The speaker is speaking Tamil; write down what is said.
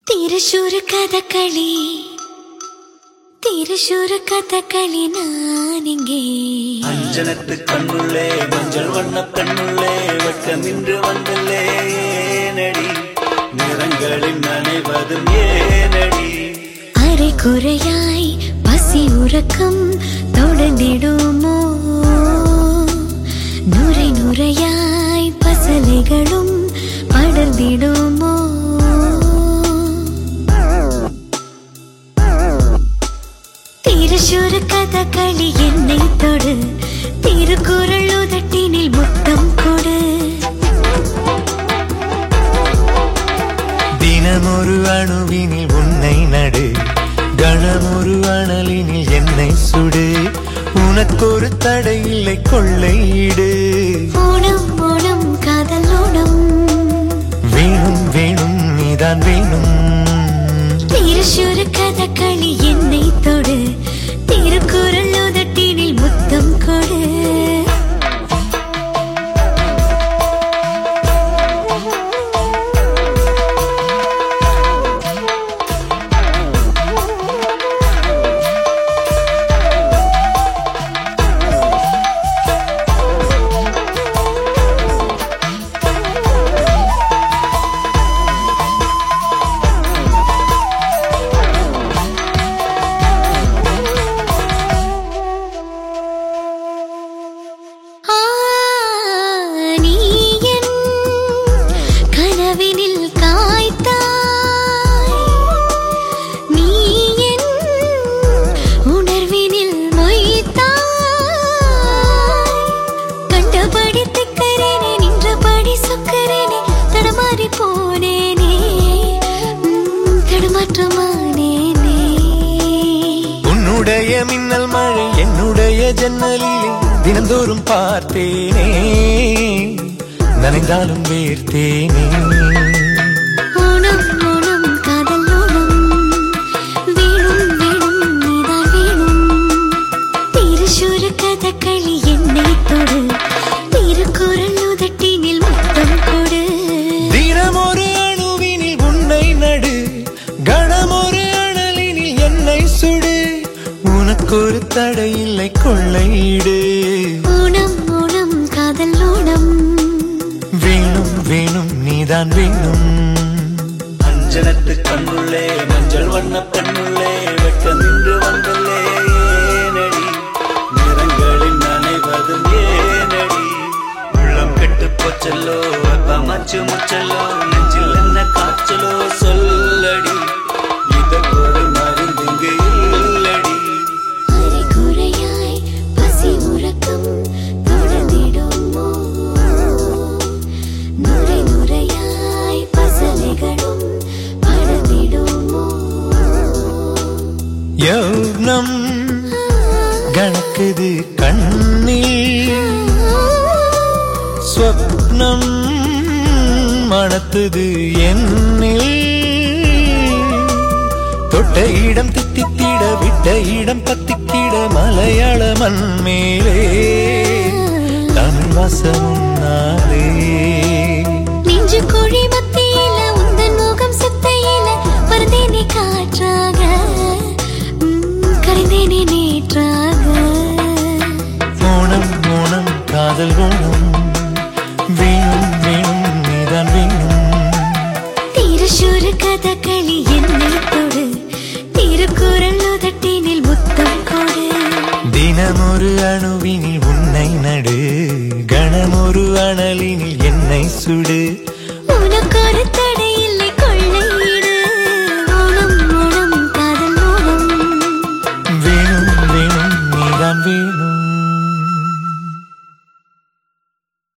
തിരശൂർ കഥകളി തിരശൂർ കഥകളി നാനിങ്ങേ அஞ்சனத்து கண்ணுள்ளே மஞ்சள் வண்ண கண்ணுள்ளே வெட்கமின்று வந்தல்லே ஏனடி நிறங்களில் நனைவதும் ஏனடி അരക്കുറയായി പസി ഉറക്കം തുടർന്നിടുമോ നുரை നുരയായി പസലകളും പടർന്നിടുമോ തിരശൂർ കഥകളി എന്നെ തൊട് തിരുക്കുറൾ ഉതട്ടിനിൽ മുത്തം കൊട് தினமொரு அணுவினில் உன்னை நடு கணமொரு அனலினில் என்னை சுடு உனக்கொரு தடை இல்லை கொள்ளையிடு ஓணம் ஓணம் காதல் ஓணம் வேணும் வேணும் நீதான் வேணும் തിരശൂർ കഥകളി എന്നെ തൊട് തിരുക്കുറൾ ഉതട്ടിനിൽ മുത്തം കൊട് ആ, നീ എൻ കനവിനിൽ കായ്ത്താய். നീ എൻ ഉണർവിനിൽ മൊയ്ത്താய். കണ്ടപടി തിക്കരേനെ നിன்றபடி சொக்கரேனே தடமாறி போனேனே உம், தடுமாற்றமானேனே உன்னுடைய மின்னல் மழை என்னுடைய ஜன்னலிலே தினந்தோறும் பார்த்தேனே நனைந்தாலும் வேர்த்தேனே ஓணம் ஓணம் காதல் ஓணம் வேணும் வேணும் நீதான் வேணும் திருசூர கதகளி என்னை தொடு திருக்குறள் உதட்டினில் முத்தம் கொடு தினமொரு அணுவினில் உன்னை நடு கணமொரு அனலினில் என்னை சுடு உனக்கொரு தடை இல்லை கொள்ளையிடு ஓணம் ஓணம் காதல் ஓணம் வேணும் வேணும் நீதான் வேணும் அஞ்சனத்து கண்ணுள்ளே மஞ்சள் வண்ண கண்ணுள்ளே வெட்கமின்று வந்தல்லே ஏனடி நிறங்களில் நனைவதும் ஏனடி உள்ளம் கெட்டு போச்சல்லோ மச்சு முச்சல்லோ நெஞ்சில் என்ன காய்ச்சலோ சொல்லடி இதற்கொரு மருந்துங்கு இல்லடி அரைகுறையாய் பசி உறக்கம் தொடர்ந்திடுமோ நுரை நுரையாய் பசலைகளும் படர்ந்திடுமோ யௌனம் கணக்குது கண்ணில் ஸ்வப்னம் மணத்துது என்னில் தொட்ட இடம் தித்தித்திட விட்ட இடம் பத்திக்கிட மலையாள மண் மேலே தமிழ் வாசம் நாளே நெஞ்சு குழி மத்தியில உந்தன் முகம் சுத்தையில பறந்தேனே காற்றாக உம், கரைந்தேனே நேற்றாக ஓணம் ஓணம் காதல் ஓணம் வேணும் வேணும் நீதான் வேணும் തിരശൂര കഥകളി എന്നെ തൊട് തിരുക്കുറൾ ഉതട്ടിനിൽ മുത്തം കൊട് தினமொரு அணுவினில் உன்னை நடு கணமொரு அனலினில் என்னை சுடு உனக்கொரு